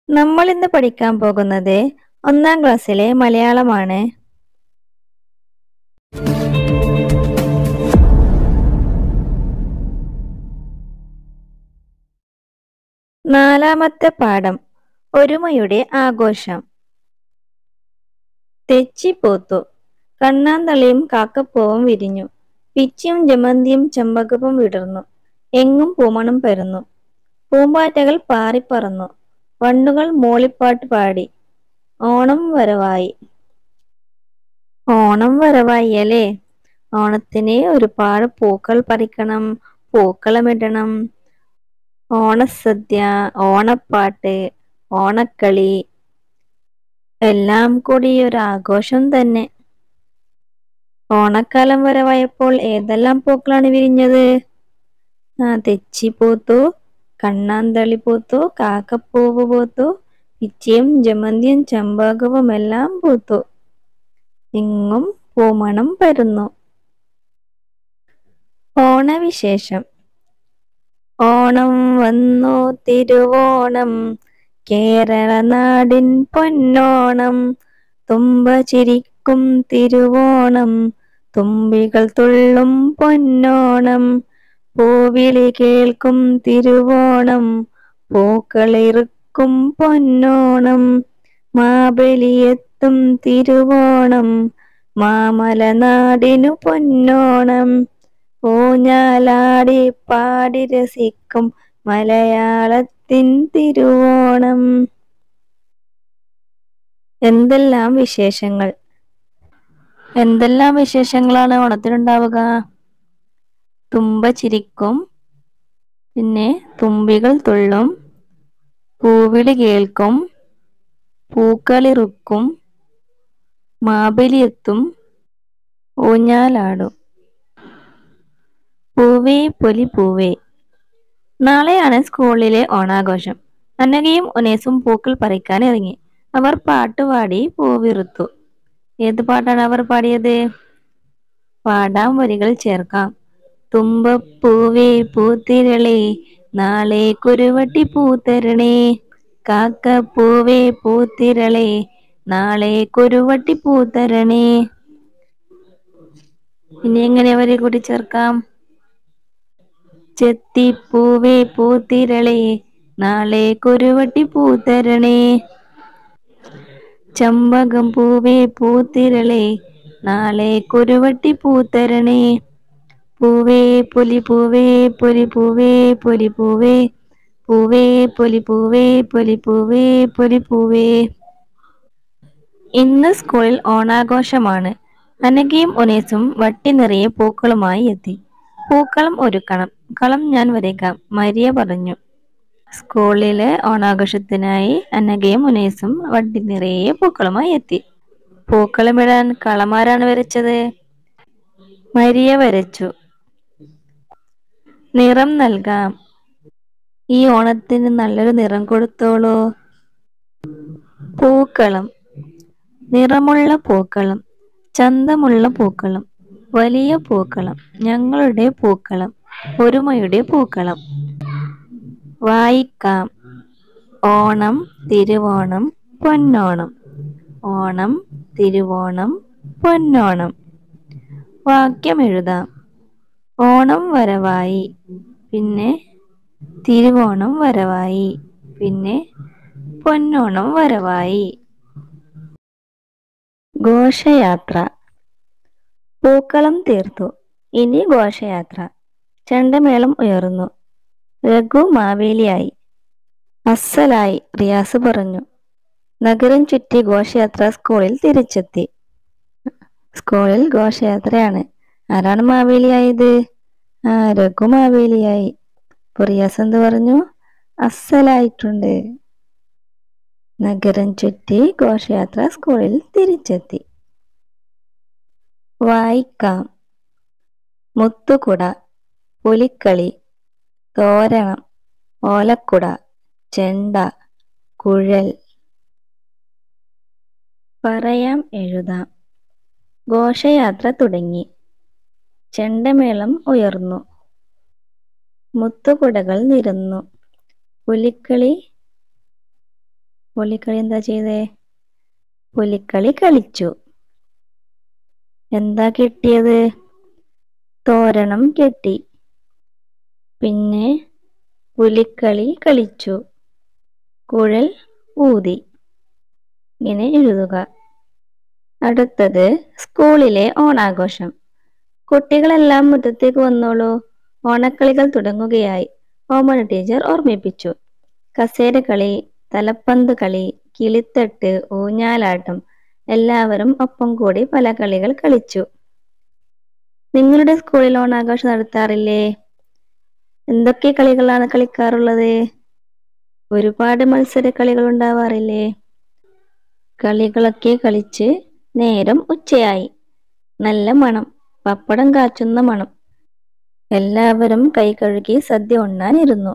നമ്മൾ ഇന്ന് പഠിക്കാൻ പോകുന്നത് ഒന്നാം ക്ലാസ്സിലെ മലയാളമാണ് നാലാമത്തെ പാഠം ഒരുമയുടെ ആഘോഷം തെച്ചിപ്പോത്തു കണ്ണാന്തളിയും കാക്കപ്പൂവും വിരിഞ്ഞു പിച്ചിയും ജമന്തിയും ചെമ്പകവും വിടർന്നു എങ്ങും പൂമണം പരന്നു പൂമ്പാറ്റകൾ പാറിപ്പറന്നു വണ്ടുകൾ മൂളിപ്പാട്ട് പാടി ഓണം വരവായി ഓണം വരവായി അല്ലേ ഓണത്തിന് ഒരുപാട് പൂക്കൾ പറിക്കണം പൂക്കളമിടണം ഓണസദ്യ ഓണപ്പാട്ട് ഓണക്കളി എല്ലാം കൂടി ഒരു ആഘോഷം തന്നെ ഓണക്കാലം വരവായപ്പോൾ ഏതെല്ലാം പൂക്കളാണ് വിരിഞ്ഞത് ആ തെച്ചി പൂത്തു കണ്ണാന്തളി പൂത്തു കാക്കപ്പൂവ് പൂത്തു പിച്ചിയും ജമന്തിയും ചെമ്പകവും എല്ലാം പൂത്തു എങ്ങും പൂമണം പരന്നു ഓണവിശേഷം ഓണം വന്നു തിരുവോണം കേരള നാടിൻ പൊന്നോണം തുമ്പ ചിരിക്കും തിരുവോണം തുമ്പികൾ തുള്ളും പൊന്നോണം പൂവിളി കേൾക്കും തിരുവോണം പൂക്കളിറുക്കും പൊന്നോണം മാബലിയെത്തും തിരുവോണം മാമല നാടിനു പൊന്നോണം ഊഞ്ഞാലാടി പാടി രസിക്കും മലയാളത്തിൻ തിരുവോണം എന്തെല്ലാം വിശേഷങ്ങൾ എന്തെല്ലാം വിശേഷങ്ങളാണ് ഓണത്തിനുണ്ടാവുക തുമ്പ ചിരിക്കും പിന്നെ തുമ്പികൾ തുള്ളും പൂവിളി കേൾക്കും പൂക്കളിറുക്കും മാബലിയെത്തും ഊഞ്ഞാലാടും പൂവേ പൊലി പൂവേ നാളെയാണ് സ്കൂളിലെ ഓണാഘോഷം അന്നകയും ഉനേസും പൂക്കൾ പറിക്കാൻ ഇറങ്ങി അവർ പാട്ടുപാടി പൂവിറുത്തു ഏത് പാട്ടാണ് അവർ പാടിയത് പാടാം വരികൾ ചേർക്കാം തുമ്പപ്പൂവേ പൂത്തിരളേ നാളെ കുരുവട്ടി പൂത്തരണേ കാക്കപ്പൂവേ പൂത്തിരളേ നാളെ കുരുവട്ടി പൂത്തരണേ ഇനി എങ്ങനെ വരി കൂടി ചേർക്കാം ചെത്തിപ്പൂവേ പൂത്തിരളേ നാളെ കുരുവട്ടി പൂത്തരണേ ചമ്പകം പൂവേ പൂത്തിരളേ നാളെ കുരുവട്ടി പൂത്തരണേ പൂവേ പൊലി പൂവേ പൊലി പൂവേ പൊലി പൂവേ പൂവേ പൊലി പൂവേ പൊലി പൂവേ പൊലി പൂവേ ഇന്ന് സ്കൂളിൽ ഓണാഘോഷമാണ് അനഘയും ഉനേസും വട്ടി നിറയെ പൂക്കളുമായി എത്തി പൂക്കളം ഒരുക്കണം കളം ഞാൻ വരയ്ക്കാം മരിയ പറഞ്ഞു സ്കൂളിലെ ഓണാഘോഷത്തിനായി അനഘയും ഉനേസും വട്ടി നിറയെ പൂക്കളുമായി എത്തി പൂക്കളമിടാൻ കളമാരാണ് വരച്ചത് മരിയ വരച്ചു നിറം നൽകാം ഈ ഓണത്തിന് നല്ലൊരു നിറം കൊടുത്തോളൂ പൂക്കളം നിറമുള്ള പൂക്കളം ചന്തമുള്ള പൂക്കളം വലിയ പൂക്കളം ഞങ്ങളുടെ പൂക്കളം ഒരുമയുടെ പൂക്കളം വായിക്കാം ഓണം തിരുവോണം പൊന്നോണം ഓണം തിരുവോണം പൊന്നോണം വാക്യം എഴുതാം ഓണം വരവായി പിന്നെ തിരുവോണം വരവായി പിന്നെ പൊന്നോണം വരവായി ഘോഷയാത്ര പൂക്കളം തീർത്തു ഇനി ഘോഷയാത്ര ചെണ്ടമേളം ഉയർന്നു രഘു മാവേലിയായി അസ്സലായി റിയാസ് പറഞ്ഞു നഗരം ചുറ്റി ഘോഷയാത്ര സ്കൂളിൽ തിരിച്ചെത്തി സ്കൂളിൽ ഘോഷയാത്രയാണ് ആരാണ് മാവേലിയായത് ആ രഘു മാവേലിയായി അപ്പൊ റിയാസ് എന്ത് പറഞ്ഞു അസ്സലായിട്ടുണ്ട് നഗരം ചുറ്റി ഘോഷയാത്ര സ്കൂളിൽ തിരിച്ചെത്തി വായിക്കാം മുത്തുകുട പുലിക്കളി തോരണം ഓലക്കുട ചെണ്ട കുഴൽ പറയാം എഴുതാം ഘോഷയാത്ര തുടങ്ങി ചെണ്ടമേളം ഉയർന്നു മുത്തുകുടകൾ നിരന്നു പുലിക്കളി പുലിക്കളി എന്താ ചെയ്തേ പുലിക്കളി കളിച്ചു എന്താ കിട്ടിയത് തോരണം കെട്ടി പിന്നെ പുലിക്കളി കളിച്ചു കുഴൽ ഊതി ഇങ്ങനെ എഴുതുക അടുത്തത് സ്കൂളിലെ ഓണാഘോഷം കുട്ടികളെല്ലാം മുറ്റത്തേക്ക് വന്നോളൂ ഓണക്കളികൾ തുടങ്ങുകയായി ഓമന ടീച്ചർ ഓർമ്മിപ്പിച്ചു കസേരകളി തലപ്പന്ത് കളി കിളിത്തട്ട് ഊഞ്ഞാലാട്ടം എല്ലാവരും ഒപ്പം കൂടി പല കളികൾ കളിച്ചു നിങ്ങളുടെ സ്കൂളിൽ ഓണാഘോഷം നടത്താറില്ലേ എന്തൊക്കെ കളികളാണ് കളിക്കാറുള്ളത് ഒരുപാട് മത്സര കളികൾ ഉണ്ടാവാറില്ലേ കളികളൊക്കെ കളിച്ച് നേരം ഉച്ചയായി നല്ല മണം പപ്പടം കാച്ചുന്ന മണം എല്ലാവരും കൈ കഴുകി സദ്യ ഉണ്ണാനിരുന്നു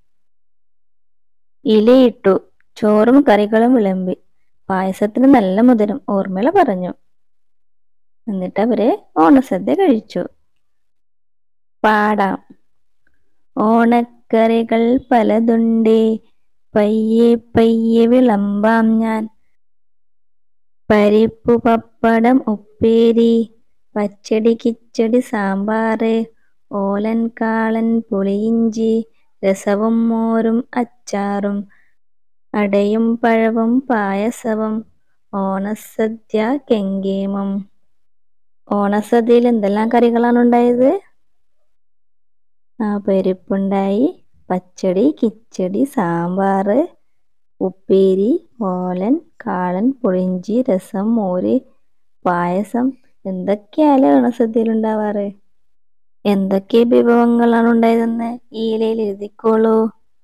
ഇലയിട്ടു ചോറും കറികളും വിളമ്പി പായസത്തിന് നല്ല മധുരം ഓർമ്മിള പറഞ്ഞു എന്നിട്ട് അവര് ഓണസദ്യ കഴിച്ചു പാടാം ഓണക്കറികൾ പലതുണ്ടേ പയ്യെ പയ്യെ വിളമ്പാം ഞാൻ പരിപ്പു പപ്പടം ഉപ്പേരി പച്ചടി കിച്ചടി സാമ്പാറ് ഓലൻ കാളൻ പുളിയിഞ്ചി രസവും മോരും അച്ചാറും അടയും പഴവും പായസവും ഓണസദ്യ കെങ്കേമം ഓണസദ്യയിൽ എന്തെല്ലാം കറികളാണ് ഉണ്ടായത് ആ പരിപ്പുണ്ടായി പച്ചടി കിച്ചടി സാമ്പാറ് ഉപ്പേരി ഓലൻ കാളൻ പുളിഞ്ചി രസം മോര് പായസം എന്തൊക്കെയാലേ ഓണസദ്യയിൽ ഉണ്ടാവാറ് എന്തൊക്കെ വിഭവങ്ങളാണ് ഉണ്ടായതെന്ന് ഈ ഇലയിൽ എഴുതിക്കോളൂ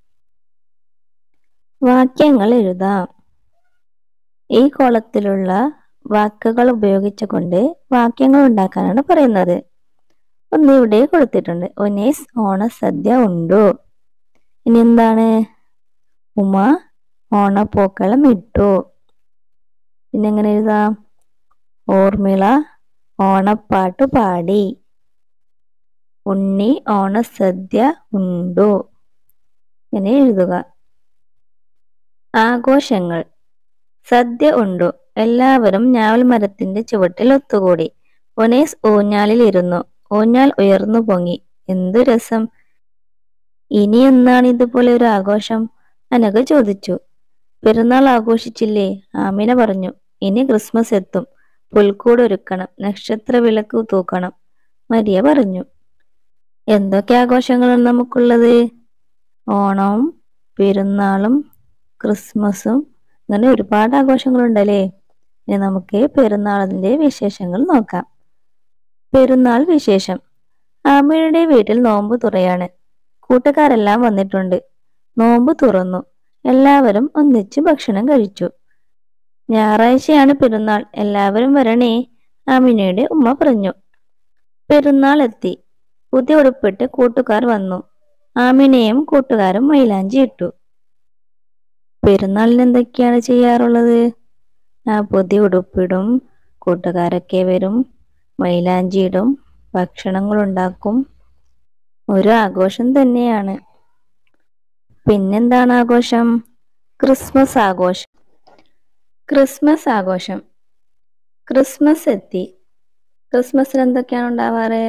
വാക്യങ്ങൾ എഴുതാം ഈ കോളത്തിലുള്ള വാക്കുകൾ ഉപയോഗിച്ചുകൊണ്ട് വാക്യങ്ങൾ ഉണ്ടാക്കാനാണ് പറയുന്നത് ഒന്ന് ഇവിടെ കൊടുത്തിട്ടുണ്ട് ഒനേസ് ഓണസദ്യ ഉണ്ടോ ഇനി എന്താണ് ഉമ ഓണപ്പൂക്കളം ഇട്ടു പിന്നെ എങ്ങനെ എഴുതാം ഓർമിള ഓണപ്പാട്ട് പാടി ഉണ്ണി ഓണസദ്യ ഉണ്ടു ഇങ്ങനെ എഴുതുക ആഘോഷങ്ങൾ സദ്യ ഉണ്ടു എല്ലാവരും ഞാവൽ മരത്തിന്റെ ചുവട്ടിൽ ഒത്തുകൂടി ഒനേസ് ഊഞ്ഞാലിൽ ഇരുന്നു ഊഞ്ഞാൽ ഉയർന്നു പൊങ്ങി എന്തു രസം ഇനി എന്നാണ് ഇതുപോലെ ഒരു ആഘോഷം അനഘ ചോദിച്ചു പെരുന്നാൾ ആഘോഷിച്ചില്ലേ ആമിന പറഞ്ഞു ഇനി ക്രിസ്മസ് എത്തും പുൽക്കൂട് ഒരുക്കണം നക്ഷത്ര വിളക്ക് തൂക്കണം മരിയ പറഞ്ഞു എന്തൊക്കെ ആഘോഷങ്ങളാണ് നമുക്കുള്ളത് ഓണവും പെരുന്നാളും ക്രിസ്മസും അങ്ങനെ ഒരുപാട് ആഘോഷങ്ങളുണ്ടല്ലേ ഇനി നമുക്ക് പെരുന്നാളിന്റെ വിശേഷങ്ങൾ നോക്കാം പെരുന്നാൾ വിശേഷം ആമിയുടെ വീട്ടിൽ നോമ്പ് തുറയാണ് കൂട്ടുകാരെല്ലാം വന്നിട്ടുണ്ട് നോമ്പ് തുറന്നു എല്ലാവരും ഒന്നിച്ച് ഭക്ഷണം കഴിച്ചു ഞായറാഴ്ചയാണ് പെരുന്നാൾ എല്ലാവരും വരണേ ആമിനയുടെ ഉമ്മ പറഞ്ഞു പെരുന്നാൾ എത്തി പുതിയ ഉടുപ്പിട്ട് കൂട്ടുകാർ വന്നു ആമിനയും കൂട്ടുകാരും മൈലാഞ്ചി ഇട്ടു പെരുന്നാളിന് എന്തൊക്കെയാണ് ചെയ്യാറുള്ളത് ആ പുതിയ ഉടുപ്പിടും കൂട്ടുകാരൊക്കെ വരും മൈലാഞ്ചി ഇടും ഭക്ഷണങ്ങൾ ഉണ്ടാക്കും ഒരു ആഘോഷം തന്നെയാണ് പിന്നെന്താണ് ആഘോഷം ക്രിസ്മസ് ആഘോഷം ക്രിസ്മസ് ആഘോഷം ക്രിസ്മസ് എത്തി ക്രിസ്മസിന് എന്തൊക്കെയാണ് ഉണ്ടാവാറ്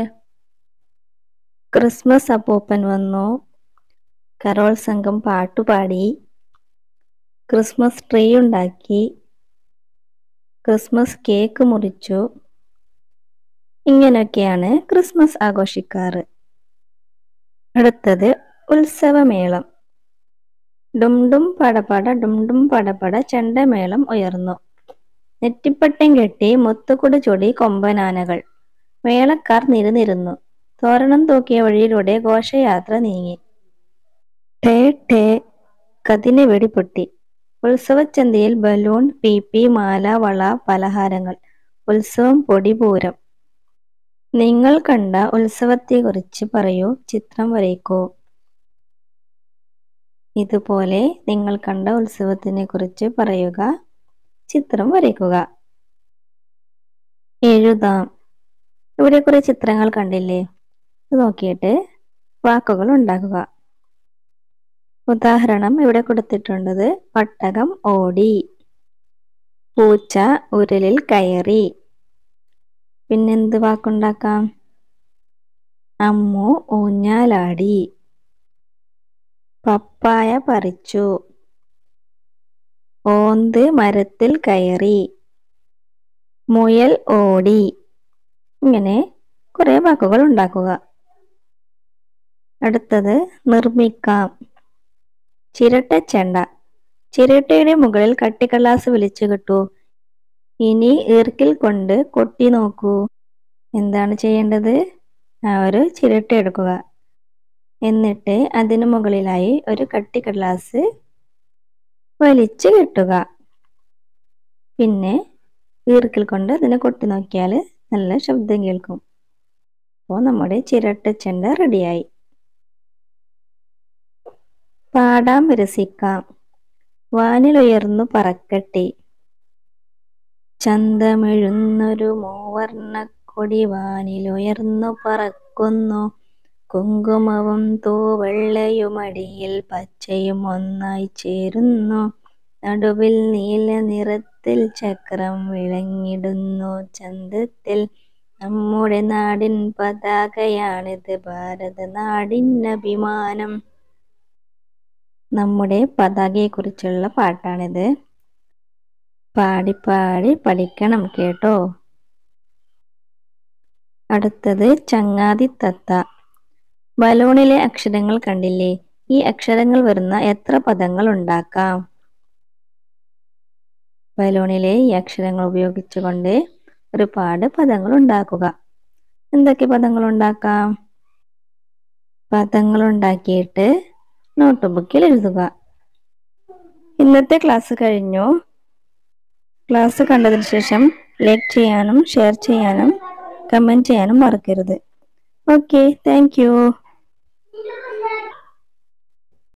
ക്രിസ്മസ് അപ്പൂപ്പൻ വന്നു കരോൾ സംഘം പാട്ടുപാടി ക്രിസ്മസ് ട്രീ ഉണ്ടാക്കി ക്രിസ്മസ് കേക്ക് മുറിച്ചു ഇങ്ങനെയൊക്കെയാണ് ക്രിസ്മസ് ആഘോഷിക്കാറ് അടുത്തത് ഉത്സവമേളം ഡുംഡും പടപട ഡുംഡും പടപട ചെണ്ടമേളം ഉയർന്നു നെറ്റിപ്പട്ടം കെട്ടി മുത്തുകുട ചൊടി കൊമ്പനാനകൾ മേളക്കാർ നിരനിരുന്നു തോരണം തൂക്കിയ വഴിയിലൂടെ ഘോഷയാത്ര നീങ്ങി ടേ ടേ കതിന് വെടിപൊട്ടി ഉത്സവച്ചന്തയിൽ ബലൂൺ പീപ്പി മാല വള പലഹാരങ്ങൾ ഉത്സവം പൊടിപൂരം നിങ്ങൾ കണ്ട ഉത്സവത്തെക്കുറിച്ച് പറയൂ ചിത്രം വരയ്ക്കൂ ഇതുപോലെ നിങ്ങൾ കണ്ട ഉത്സവത്തിനെ കുറിച്ച് പറയുക ചിത്രം വരയ്ക്കുക എഴുതാം ഇവിടെ കുറെ ചിത്രങ്ങൾ കണ്ടില്ലേ ഇത് നോക്കിയിട്ട് വാക്കുകൾ ഉണ്ടാക്കുക ഉദാഹരണം ഇവിടെ കൊടുത്തിട്ടുള്ളത് ഒട്ടകം ഓടി പൂച്ച ഉരലിൽ കയറി പിന്നെന്ത് വാക്കുണ്ടാക്കാം അമ്മു ഊഞ്ഞാലാടി പപ്പായ പറിച്ചു ഓന്ത് മരത്തിൽ കയറി മുയൽ ഓടി ഇങ്ങനെ കുറേ വാക്കുകൾ ഉണ്ടാക്കുക അടുത്തത് നിർമ്മിക്കാം ചിരട്ടച്ചെണ്ട ചിരട്ടയുടെ മുകളിൽ കട്ടിക്കള്ളാസ് വലിച്ചു കിട്ടൂ ഇനി ഈർക്കിൽ കൊണ്ട് കൊട്ടി നോക്കൂ എന്താണ് ചെയ്യേണ്ടത് ആ ഒരു ചിരട്ട എടുക്കുക എന്നിട്ട് അതിനു മുകളിലായി ഒരു കട്ടിക്കടലാസ് വലിച്ചു കെട്ടുക പിന്നെ ഈർക്കിൽ കൊണ്ട് അതിനെ കൊട്ടി നോക്കിയാൽ നല്ല ശബ്ദം കേൾക്കും അപ്പോൾ നമ്മുടെ ചിരട്ടച്ചെണ്ട റെഡിയായി പാടാം രസിക്കാം വാനിലുയർന്നു പറക്കട്ടെ ചന്തമെഴുന്നൊരു മൂവർണ്ണക്കൊടി വാനിലുയർന്നു പറക്കുന്നു കുങ്കുമവും തൂവെള്ളയുമടിയിൽ പച്ചയും ഒന്നായി ചേരുന്നു നടുവിൽ നീല നിറത്തിൽ ചക്രം വിളങ്ങിടുന്നു ചന്തത്തിൽ നമ്മുടെ നാടിൻ പതാകയാണിത് ഭാരത നാടിൻ അഭിമാനം നമ്മുടെ പതാകയെക്കുറിച്ചുള്ള പാട്ടാണിത് പാടി പാടി പഠിക്കണം കേട്ടോ അടുത്തത് ചങ്ങാതി തത്ത ബലൂണിലെ അക്ഷരങ്ങൾ കണ്ടില്ലേ ഈ അക്ഷരങ്ങൾ വരുന്ന എത്ര പദങ്ങൾ ഉണ്ടാക്കാം ബലൂണിലെ ഈ അക്ഷരങ്ങൾ ഉപയോഗിച്ചുകൊണ്ട് ഒരുപാട് പദങ്ങൾ ഉണ്ടാക്കുക എന്തൊക്കെ പദങ്ങൾ ഉണ്ടാക്കാം പദങ്ങൾ ഉണ്ടാക്കിയിട്ട് നോട്ട് ബുക്കിൽ എഴുതുക ഇന്നത്തെ ക്ലാസ് കഴിഞ്ഞു ക്ലാസ് കണ്ടതിന് ശേഷം ലൈക്ക് ചെയ്യാനും ഷെയർ ചെയ്യാനും കമൻറ്റ് ചെയ്യാനും മറക്കരുത് ഓക്കെ താങ്ക്